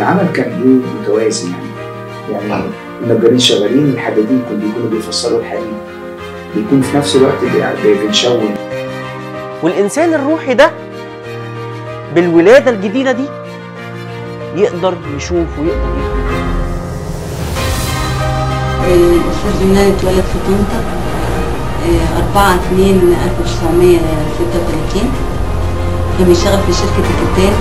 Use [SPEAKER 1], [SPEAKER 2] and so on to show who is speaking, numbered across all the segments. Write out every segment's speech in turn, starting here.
[SPEAKER 1] العمل كان ايه متوازي يعني يعني النجارين شغالين الحدادين كانوا بيكونوا بيفصلوا الحديد بيكون في نفس الوقت بي- بنشون
[SPEAKER 2] والإنسان الروحي ده بالولادة الجديدة دي يقدر يشوف ويقدر يفهم
[SPEAKER 3] الأستاذ يونان اتولد في طنطا آه، 4 2 1936 كان بيشتغل في شركة الكتان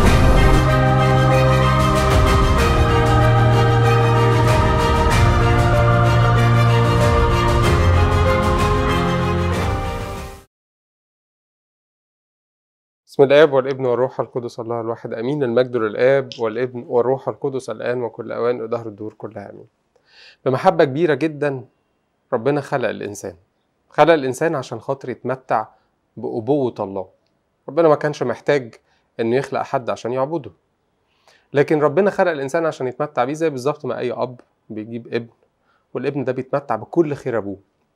[SPEAKER 4] بسم الآب والابن والروح القدس الله الواحد آمين المجد للآب والابن والروح القدس الآن وكل أوان ودهر الدور كلها آمين بمحبة كبيرة جدا ربنا خلق الإنسان خلق الإنسان عشان خاطر يتمتع بأبوة الله ربنا ما كانش محتاج إنه يخلق حد عشان يعبده لكن ربنا خلق الإنسان عشان يتمتع بيه زي بالظبط ما أي أب بيجيب ابن والابن ده بيتمتع بكل خير أبوه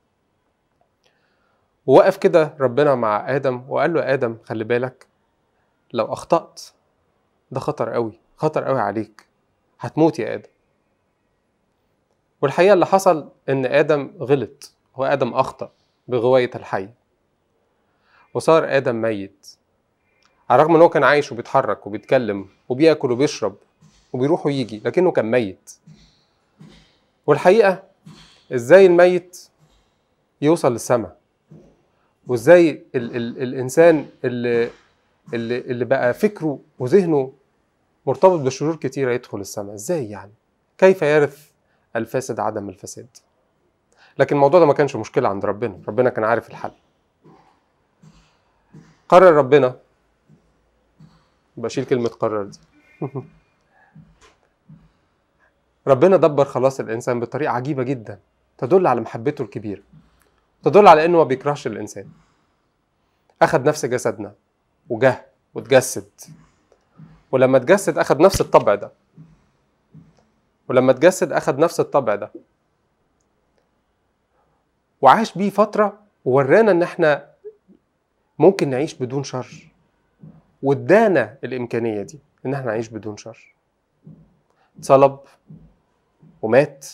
[SPEAKER 4] ووقف كده ربنا مع آدم وقال له يا آدم خلي بالك لو أخطأت ده خطر قوي خطر قوي عليك هتموت يا آدم والحقيقة اللي حصل إن آدم غلط هو آدم أخطأ بغواية الحي وصار آدم ميت على الرغم إن هو كان عايش وبيتحرك وبيتكلم وبياكل وبيشرب وبيروح ويجي لكنه كان ميت والحقيقة إزاي الميت يوصل للسماء وإزاي ال ال الإنسان اللي اللي اللي بقى فكره وذهنه مرتبط بشرور كتيرة يدخل السماء ازاي يعني كيف يرث الفاسد عدم الفساد لكن الموضوع ده ما كانش مشكلة عند ربنا ربنا كان عارف الحل قرر ربنا بشيل كلمة قرر دي ربنا دبر خلاص الإنسان بطريقة عجيبة جدا تدل على محبته الكبيرة تدل على إنه ما بيكرهش الإنسان أخذ نفس جسدنا وجه واتجسد ولما اتجسد اخد نفس الطبع ده ولما اتجسد اخد نفس الطبع ده وعاش بيه فترة وورانا ان احنا ممكن نعيش بدون شر وادانا الامكانية دي ان احنا نعيش بدون شر اتصلب ومات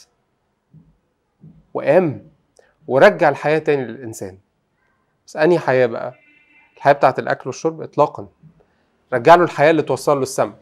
[SPEAKER 4] وقام ورجع الحياة تاني للإنسان بس أنهي حياة بقى؟ الحياه بتاعت الاكل والشرب اطلاقا رجع له الحياه اللي توصل له السماء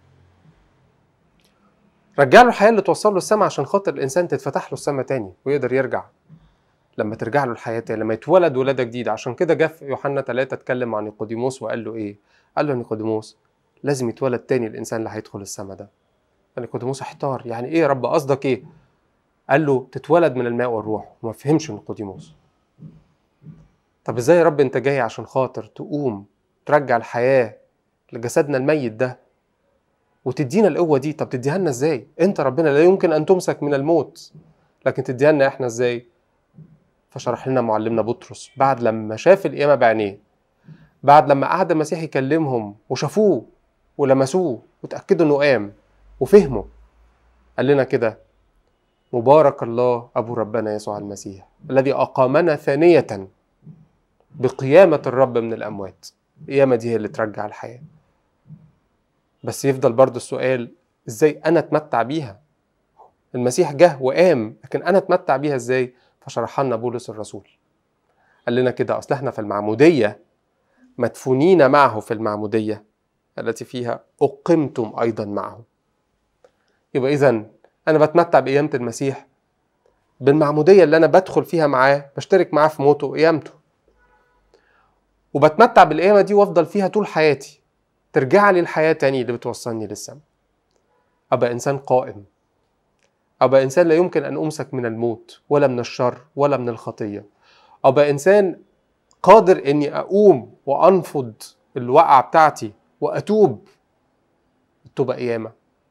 [SPEAKER 4] رجع له الحياه اللي توصل له السماء عشان خاطر الانسان تتفتح له السماء تاني ويقدر يرجع لما ترجع له الحياه تاني لما يتولد ولاده جديده عشان كده جه في يوحنا 3 اتكلم عن نيقوديموس وقال له ايه؟ قال له يا نيقوديموس لازم يتولد تاني الانسان اللي هيدخل السماء ده نيقوديموس احتار يعني ايه يا رب قصدك ايه؟ قال له تتولد من الماء والروح وما فهمش نيقوديموس طب ازاي يا رب انت جاي عشان خاطر تقوم ترجع الحياة لجسدنا الميت ده وتدينا القوة دي طب تديها لنا ازاي انت ربنا لا يمكن ان تمسك من الموت لكن تديها لنا احنا ازاي فشرح لنا معلمنا بطرس بعد لما شاف القيامة بعينيه بعد لما قعد المسيح يكلمهم وشافوه ولمسوه وتأكدوا انه قام وفهموا قال لنا كده مبارك الله ابو ربنا يسوع المسيح الذي اقامنا ثانيه بقيامة الرب من الأموات القيامة دي هي اللي ترجع الحياة بس يفضل برضو السؤال إزاي أنا أتمتع بيها المسيح جه وقام لكن أنا أتمتع بيها إزاي فشرح لنا بولس الرسول قال لنا كده أصل إحنا في المعمودية مدفونين معه في المعمودية التي فيها أقمتم أيضا معه يبقى إذا أنا بتمتع بقيامة المسيح بالمعمودية اللي أنا بدخل فيها معاه بشترك معاه في موته وقيامته وبتمتع بالقيامة دي وافضل فيها طول حياتي ترجع لي الحياة تاني اللي بتوصلني للسماء أبقى إنسان قائم أبقى إنسان لا يمكن أن أمسك من الموت ولا من الشر ولا من الخطية أبقى إنسان قادر إني أقوم وأنفض الوقعة بتاعتي وأتوب التوبة قيامة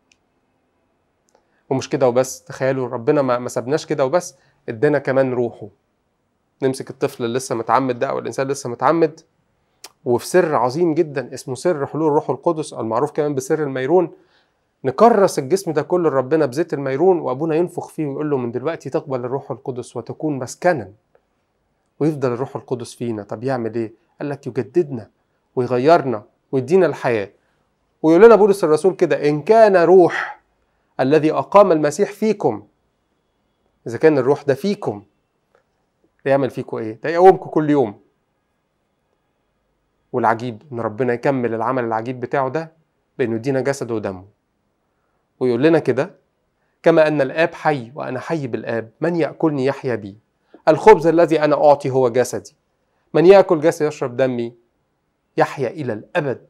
[SPEAKER 4] ومش كده وبس تخيلوا ربنا ما ما سابناش كده وبس ادانا كمان روحه نمسك الطفل اللي لسه متعمد ده او الانسان لسه متعمد وفي سر عظيم جدا اسمه سر حلول الروح القدس المعروف كمان بسر الميرون نكرس الجسم ده كله لربنا بزيت الميرون وابونا ينفخ فيه ويقول له من دلوقتي تقبل الروح القدس وتكون مسكنا ويفضل الروح القدس فينا طب يعمل ايه قال لك يجددنا ويغيرنا ويدينا الحياه ويقول لنا بولس الرسول كده ان كان روح الذي أقام المسيح فيكم إذا كان الروح ده فيكم ده يعمل فيكم إيه؟ ده يقومكم كل يوم والعجيب إن ربنا يكمل العمل العجيب بتاعه ده بإنه يدينا جسده ودمه ويقول لنا كده كما أن الآب حي وأنا حي بالآب من يأكلني يحيا بي الخبز الذي أنا أعطي هو جسدي من يأكل جسدي يشرب دمي يحيا إلى الأبد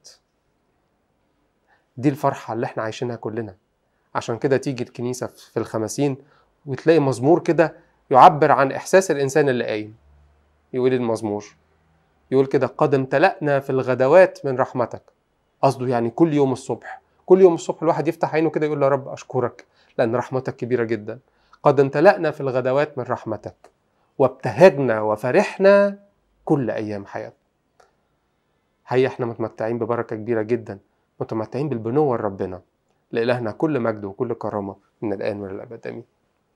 [SPEAKER 4] دي الفرحة اللي احنا عايشينها كلنا عشان كده تيجي الكنيسة في الخمسين وتلاقي مزمور كده يعبر عن إحساس الإنسان اللي قايم يقول المزمور يقول كده قد امتلأنا في الغدوات من رحمتك قصده يعني كل يوم الصبح كل يوم الصبح الواحد يفتح عينه كده يقول يا رب أشكرك لأن رحمتك كبيرة جدا قد امتلأنا في الغدوات من رحمتك وابتهجنا وفرحنا كل أيام حياتنا هيا احنا متمتعين ببركة كبيرة جدا متمتعين بالبنوة لربنا لإلهنا كل مجد وكل كرامة من الآن وإلى الأبد آمين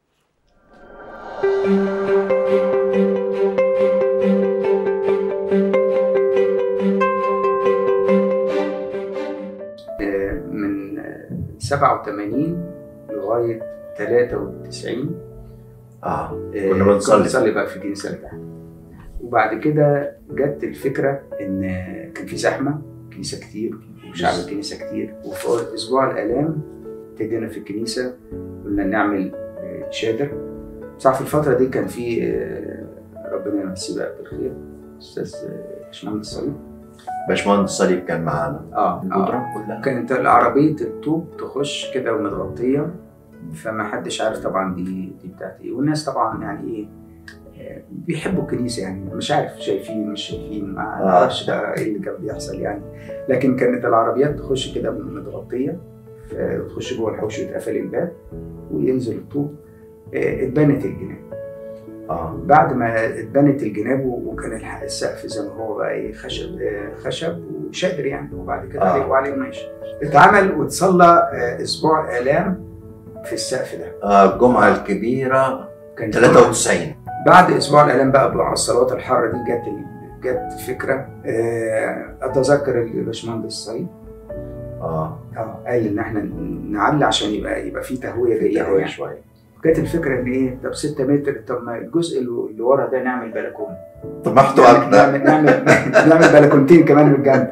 [SPEAKER 1] آه، من آه، 87 لغايه 93
[SPEAKER 5] اه
[SPEAKER 1] آه،
[SPEAKER 5] كنا بنصلي.
[SPEAKER 1] بنصلي بقى في الكنيسه اللي تحت وبعد كده جت الفكره ان كان في زحمه كنيسه كتير وشعب الكنيسه كتير وفي اسبوع الالام ابتدينا في الكنيسه قلنا نعمل آه، شادر صح في الفتره دي كان في آه، ربنا يمسيه بقى بالخير استاذ آه، باشمهندس صليب
[SPEAKER 5] باشمهندس صليب كان معانا
[SPEAKER 1] اه اه
[SPEAKER 5] الجدران كلها
[SPEAKER 1] كانت العربية الطوب تخش كده ومتغطية فما حدش عارف طبعا دي دي بتاعت ايه والناس طبعا يعني ايه آه، بيحبوا الكنيسة يعني مش عارف شايفين مش شايفين ما
[SPEAKER 5] آه.
[SPEAKER 1] اعرفش بقى ايه اللي كان بيحصل يعني لكن كانت العربيات تخش كده متغطية ف- وتخش جوه الحوش ويتقفل الباب وينزل الطوب آه، اتبنت الجناب
[SPEAKER 5] اه
[SPEAKER 1] بعد ما اتبنت الجناب وكان الح- السقف زي ما هو بقى ايه خشب آه، خشب وشادر يعني وبعد كده
[SPEAKER 5] آه.
[SPEAKER 1] عليه وعليه قماش اتعمل واتصلى آه، اسبوع الام في السقف ده
[SPEAKER 5] آه، الجمعة الكبيرة
[SPEAKER 1] كان
[SPEAKER 5] 93
[SPEAKER 1] بعد اسبوع الالام بقى مع الصلوات الحاره دي جت ال- جت فكره آه، اتذكر الباشمهندس سعيد
[SPEAKER 5] اه
[SPEAKER 1] اه قال ان احنا نعلي عشان يبقى يبقى في تهويه جيده
[SPEAKER 5] تهوية
[SPEAKER 1] يعني.
[SPEAKER 5] شوية
[SPEAKER 1] كانت الفكره ان ايه طب 6 متر طب ما الجزء اللي اللي ورا ده نعمل بلكونه
[SPEAKER 5] طمحتوا
[SPEAKER 1] نعمل
[SPEAKER 5] أكتر
[SPEAKER 1] نعمل نعمل, نعمل بلكونتين كمان من الجنب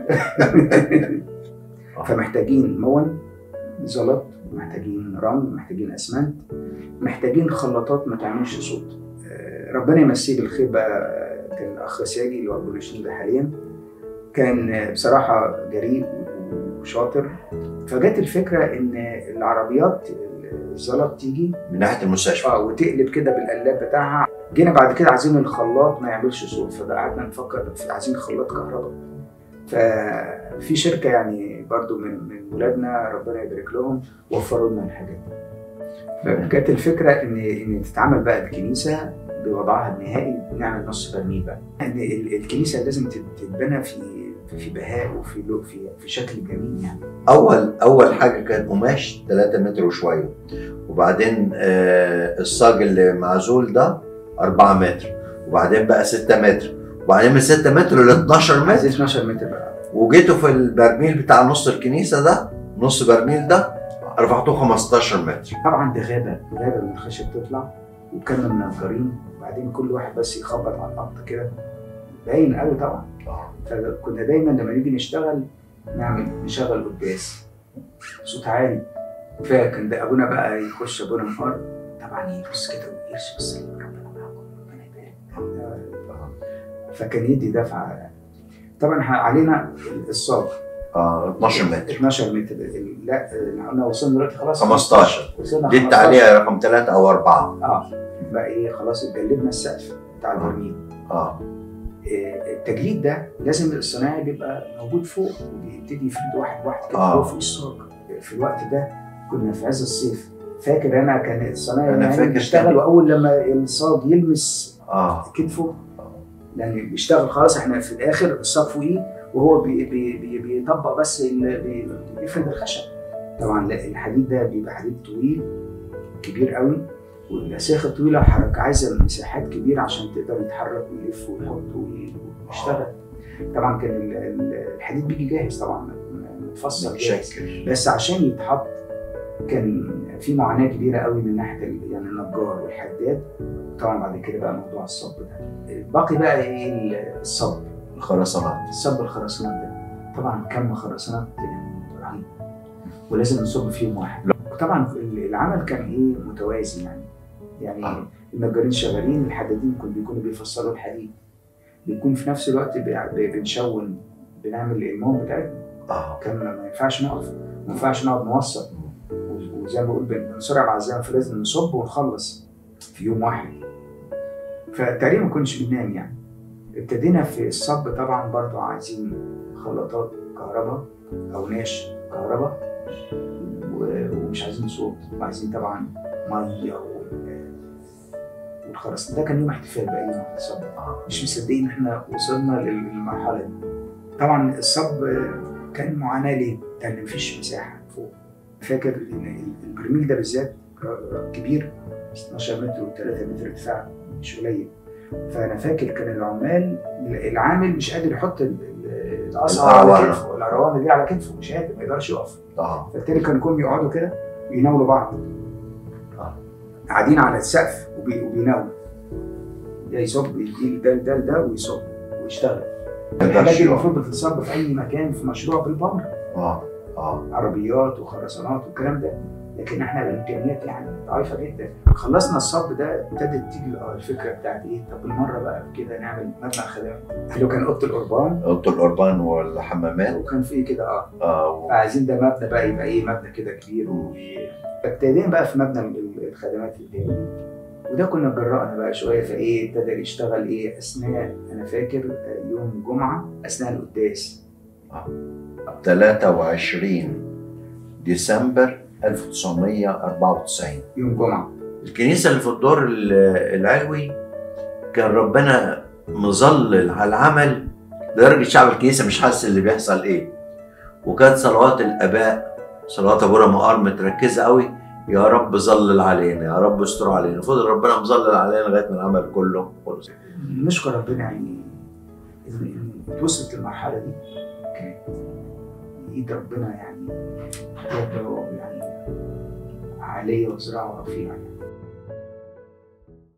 [SPEAKER 1] فمحتاجين مون زلط محتاجين رمل محتاجين اسمنت محتاجين خلاطات ما تعملش صوت آه، ربنا يمسيه بالخير بقى كان الاخ ساجي اللي هو ابو نشيد ده حاليا كان آه، بصراحه جريء وشاطر فجت الفكره ان العربيات الزلط تيجي
[SPEAKER 5] من ناحية المستشفى
[SPEAKER 1] اه وتقلب كده بالقلاب بتاعها جينا بعد كده عايزين الخلاط ما يعملش صوت فقعدنا نفكر في عايزين خلاط كهرباء ففي شركه يعني برضو من من ولادنا ربنا يبارك لهم وفروا لنا الحاجات دي فكانت الفكره ان ان تتعمل بقى الكنيسه بوضعها النهائي نعمل نص برميل بقى ان ال- الكنيسه لازم تت- تتبنى في في بهاء وفي لو- في في شكل جميل يعني
[SPEAKER 5] أول أول حاجة كان قماش 3 متر وشوية وبعدين آه الصاج اللي معزول ده 4 متر وبعدين بقى 6 متر وبعدين من 6 متر ل 12 متر
[SPEAKER 1] عايزين 12 متر بقى
[SPEAKER 5] وجيتوا في البرميل بتاع نص الكنيسة ده نص برميل ده رفعتوه 15 متر
[SPEAKER 1] طبعا دي غابه غابه من الخشب تطلع وكنا منجرين وبعدين كل واحد بس يخبط على الارض كده باين قوي طبعا فكنا دايما لما نيجي نشتغل نعمل نشغل قداس صوت عالي فكان ده ابونا بقى يخش ابونا نهار طبعا يبص كده ويقرش بس ربنا معاكم ربنا يبارك فكان يدي دفعه طبعا ح- علينا الصاج
[SPEAKER 5] اه 12 متر
[SPEAKER 1] 12 متر لا احنا وصلنا دلوقتي خلاص
[SPEAKER 5] 15
[SPEAKER 1] وصلنا
[SPEAKER 5] دي
[SPEAKER 1] 15.
[SPEAKER 5] عليها رقم 3 او 4
[SPEAKER 1] اه بقى ايه خلاص اتجلدنا السقف بتاع
[SPEAKER 5] آه.
[SPEAKER 1] البرميل
[SPEAKER 5] اه
[SPEAKER 1] آه، التجليد ده لازم الصناعي بيبقى موجود فوق وبيبتدي يفرد واحد واحد كده
[SPEAKER 5] آه.
[SPEAKER 1] هو فوق الصاج في الوقت ده كنا في عز الصيف فاكر انا كان الصناعي
[SPEAKER 5] أنا
[SPEAKER 1] يعني
[SPEAKER 5] فاكر
[SPEAKER 1] بيشتغل
[SPEAKER 5] كده.
[SPEAKER 1] واول لما الصاج يلمس
[SPEAKER 5] اه
[SPEAKER 1] كتفه يعني بيشتغل خلاص احنا في الاخر الصاج فوقيه وهو بي بي بي بيطبق بس ال- بي- بيفرد الخشب طبعا لا الحديد ده بيبقى حديد طويل كبير قوي والاسياخ الطويله حركه عايزه مساحات كبيره عشان تقدر يتحرك ويلف ويحط وي- ويشتغل طبعا كان ال- ال- الحديد بيجي جاهز طبعا متفصل جاهز
[SPEAKER 5] شكل
[SPEAKER 1] بس عشان يتحط كان في معاناه كبيره قوي من ناحيه ال- يعني النجار والحداد طبعا بعد كده بقى موضوع الصب ده باقي بقى ايه ال- الصب
[SPEAKER 5] الخرسانات
[SPEAKER 1] الصب الخرسانات ده طبعا كم خرسانات يعني رهيب ولازم نصب فيهم واحد طبعا ال- العمل كان ايه متوازي يعني يعني
[SPEAKER 5] آه.
[SPEAKER 1] النجارين شغالين الحدادين كانوا بيكونوا بيفصلوا الحديد بيكون في نفس الوقت بي- بي- بنشون بنعمل المهم بتاعتنا
[SPEAKER 5] اه
[SPEAKER 1] كان ما ينفعش نقف ما ينفعش نقعد نوصل و- وزي ما بقول بن- بنسرع مع الزمن فلازم نصب ونخلص في يوم واحد فتقريبا ما كناش بننام يعني ابتدينا في الصب طبعا برضو عايزين خلاطات كهرباء او ناش كهرباء و- ومش عايزين صوت وعايزين طبعا ميه وال- والخرس ده كان يوم احتفال بقى يوم الصب مش مصدقين ان احنا وصلنا لل- للمرحله دي طبعا الصب كان معاناه ليه؟ لان مفيش مساحه فوق فاكر ان البرميل ده بالذات كبير 12 متر و3 متر ارتفاع مش قليل فانا فاكر كان العمال العامل مش قادر يحط ال- ال- القصعه على
[SPEAKER 5] الأعوانة.
[SPEAKER 1] كتفه العروانه دي على كتفه مش قادر ما يقدرش يقف
[SPEAKER 5] اه
[SPEAKER 1] فبالتالي كانوا كلهم يقعدوا كده ويناولوا بعض
[SPEAKER 5] آه.
[SPEAKER 1] قاعدين على السقف وبي- وبيناولوا ده يصب يدي ده ده ده ويصب ويشتغل
[SPEAKER 5] ما
[SPEAKER 1] الحاجات
[SPEAKER 5] يقدرش
[SPEAKER 1] دي
[SPEAKER 5] يقف.
[SPEAKER 1] المفروض بتتصب في اي مكان في مشروع بالبمر
[SPEAKER 5] اه اه
[SPEAKER 1] عربيات وخرسانات والكلام ده لكن احنا الامكانيات يعني ضعيفه جدا خلصنا الصب ده ابتدت تيجي اه الفكره بتاعت ايه طب بالمره بقى كده نعمل مبنى خدمات اللي كان اوضه القربان
[SPEAKER 5] اوضه القربان والحمامات
[SPEAKER 1] وكان في كده اه
[SPEAKER 5] اه
[SPEAKER 1] فعايزين ده مبنى بقى يبقى ايه مبنى كده كبير وي- فابتدينا بقى في مبنى ال- الخدمات التاني وده كنا جرأنا بقى شويه فايه ابتدى يشتغل ايه اثناء انا فاكر آه، يوم جمعه اثناء القداس
[SPEAKER 5] 23 ديسمبر 1994
[SPEAKER 1] يوم جمعه
[SPEAKER 5] الكنيسة اللي في الدور ال- العلوي كان ربنا مظلل على العمل لدرجة شعب الكنيسة مش حاسس اللي بيحصل ايه وكانت صلوات الآباء صلوات أبونا مقار متركزة قوي يا رب ظلل علينا يا رب استر علينا فضل ربنا مظلل علينا لغاية ما العمل كله خلص
[SPEAKER 1] نشكر ربنا يعني ان إن وصلت المرحله دي كانت ايد ربنا يعني رب يعني عاليه وزراعه رفيعه يعني